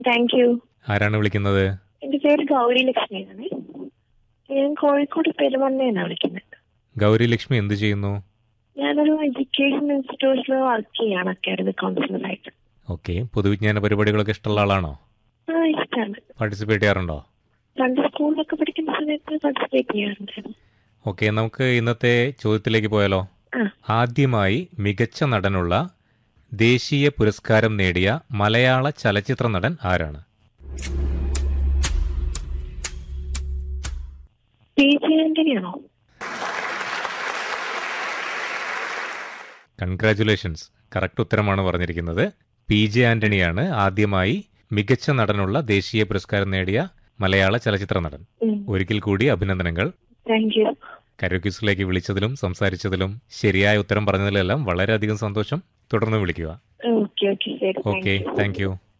thank you ആരാണ് വിളിക്കുന്നത് എന്റെ പേര് ഗൗരി ലക്ഷ്മിയാണ് ഞാൻ കോഴിക്കോട് പെരുമണ്ണയാണ് വിളിക്കുന്നത് ഗൗരി ലക്ഷ്മി എന്ത് ചെയ്യുന്നു ഞാനൊരു എഡ്യൂക്കേഷൻ ഇൻസ്റ്റിറ്റ്യൂട്ടിൽ വർക്ക് ചെയ്യാണ് അക്കാഡമിക് കൗൺസിലറായിട്ട് ഓക്കെ പൊതുവിജ്ഞാന പരിപാടികളൊക്കെ ഇഷ്ടമുള്ള ആളാണോ ആ ഇഷ്ടമാണ് പാർട്ടിസിപ്പേറ്റ് ചെയ്യാറുണ്ടോ പണ്ട് സ്കൂളിലൊക്കെ പഠിക്കുന്ന സമയത്ത് പാർട്ടിസിപ്പേറ്റ് ചെയ്യാറുണ്ടായിരുന്നു ഓക്കെ നമുക്ക് ഇന്നത്തെ ചോദ്യത്തിലേക്ക് പോയാലോ ആ ആദ്യമായി മികച്ച നടനുള്ള ദേശീയ പുരസ്കാരം നേടിയ മലയാള ചലച്ചിത്ര നടൻ ആരാണ് പി ജെ ആന്റണിയാണോ കൺഗ്രാറ്റുലേഷൻസ് കറക്റ്റ് ഉത്തരമാണ് പറഞ്ഞിരിക്കുന്നത് പി ജെ ആന്റണിയാണ് ആദ്യമായി മികച്ച നടനുള്ള ദേശീയ പുരസ്കാരം നേടിയ മലയാള ചലച്ചിത്ര നടൻ ഒരിക്കൽ കൂടി അഭിനന്ദനങ്ങൾ താങ്ക് യു കരോക്യൂസിലേക്ക് വിളിച്ചതിലും സംസാരിച്ചതിലും ശരിയായ ഉത്തരം പറഞ്ഞതിലെല്ലാം വളരെയധികം സന്തോഷം തുടർന്ന് വിളിക്കുക ഓക്കെ ഓക്കെ ശരി thank okay you thank U